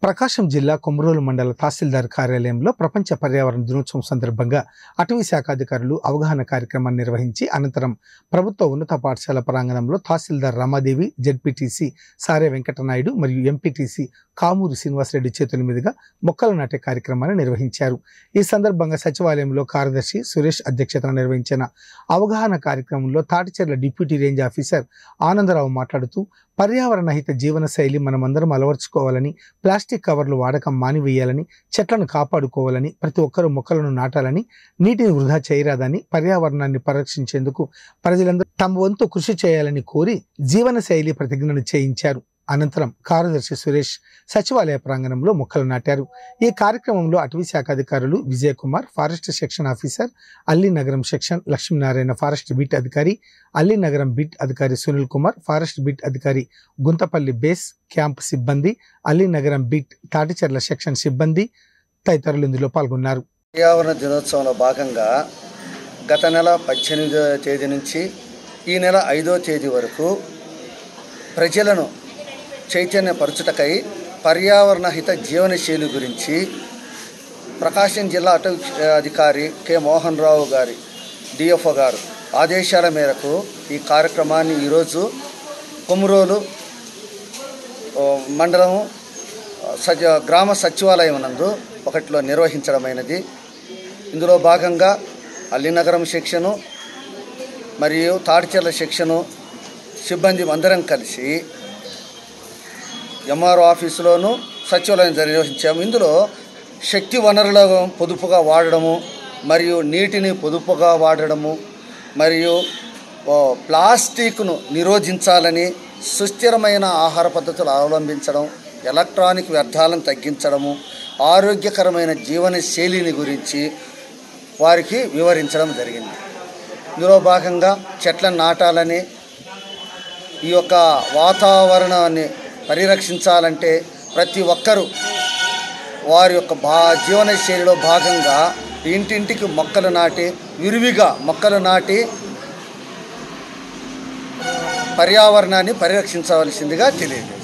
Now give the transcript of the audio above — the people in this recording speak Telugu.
ప్రకాశం జిల్లా కొమరోలు మండల తహసీల్దార్ కార్యాలయంలో ప్రపంచ పర్యావరణ దినోత్సవం సందర్భంగా అటవీ శాఖ అధికారులు అవగాహన కార్యక్రమాన్ని నిర్వహించి అనంతరం ప్రభుత్వ ఉన్నత పాఠశాల ప్రాంగణంలో తహసీల్దార్ రమాదేవి జెడ్పీటీసీ సారే వెంకటనాయుడు మరియు ఎంపీటీసీ కామూరి శ్రీనివాసరెడ్డి చేతుల మీదుగా మొక్కలు నాటే కార్యక్రమాన్ని నిర్వహించారు ఈ సందర్భంగా సచివాలయంలో కార్యదర్శి సురేష్ అధ్యక్షతన నిర్వహించిన అవగాహన కార్యక్రమంలో Taticherla deputy range officer Anandarao మాట్లాడుతూ పర్యావరణ హిత జీవన శైలి మనమందరం అలవర్చుకోవాలని ప్లాస్టిక్ కవర్లు వాడకం మానివేయాలని చెట్లను కాపాడుకోవాలని ప్రతి ఒక్కరూ మొక్కలను నాటాలని నీటిని వృధా చేయరాదని పర్యావరణాన్ని పరిరక్షించేందుకు ప్రజలందరూ తమ వంతు కృషి చేయాలని కోరి జీవన శైలి ప్రతిజ్ఞను చేయించారు అనంతరం కార్యదర్శి సురేష్ సచివాలయ ప్రాంగణంలో మొక్కలు నాటారు ఈ కార్యక్రమంలో అటవీ శాఖ అధికారులు Vijay Kumar forest section officer Allinagaram section Lakshminarayana forest beat అధికారి అల్లీ నగరం బీట్ అధికారి సునీల్ కుమార్ ఫారెస్ట్ బీట్ అధికారి గుంతపల్లి బేస్ క్యాంప్ సిబ్బంది అల్లీ నగరం బీట్ తాటిచెర్ల సెక్షన్ సిబ్బంది తదితరులు ఇందులో పాల్గొన్నారు పర్యావరణ దినోత్సవంలో భాగంగా గత నెల పద్దెనిమిదో తేదీ నుంచి ఈ నెల ఐదో తేదీ వరకు ప్రజలను చైతన్యపరచుటకై పర్యావరణ హిత జీవనశైలి గురించి ప్రకాశం జిల్లా అటవీ అధికారి కె మోహన్ రావు గారి డిఎఫ్ఓ గారు ఆదేశాల మేరకు ఈ కార్యక్రమాన్ని ఈరోజు కొమురోలు ఓ, మండలం సచ గ్రామ సచివాలయం నందు ఒకటిలో నిర్వహించడమైనది ఇందులో భాగంగా అల్లినగరం సెక్షను మరియు తాడిచెర్ల సెక్షను సిబ్బంది అందరం కలిసి ఎంఆర్ఓ ఆఫీసులోను సచివాలయం నిర్వహించాము ఇందులో శక్తి వనరుల పొదుపుగా వాడడము మరియు నీటిని పొదుపుగా వాడడము మరియు ఓ, ప్లాస్టిక్ను నిరోధించాలని సుస్థిరమైన ఆహార పద్ధతులు అవలంబించడం ఎలక్ట్రానిక్ వ్యర్థాలను తగ్గించడము ఆరోగ్యకరమైన జీవన శైలిని గురించి వారికి వివరించడం జరిగింది ఇందులో భాగంగా చెట్లను నాటాలని ఈ యొక్క వాతావరణాన్ని పరిరక్షించాలంటే ప్రతి ఒక్కరూ వారి యొక్క భా జీవన శైలిలో భాగంగా ఇంటింటికి మొక్కలు నాటి విరివిగా మొక్కలు నాటి పర్యావరణాన్ని పరిరక్షించవలసిందిగా తెలియదు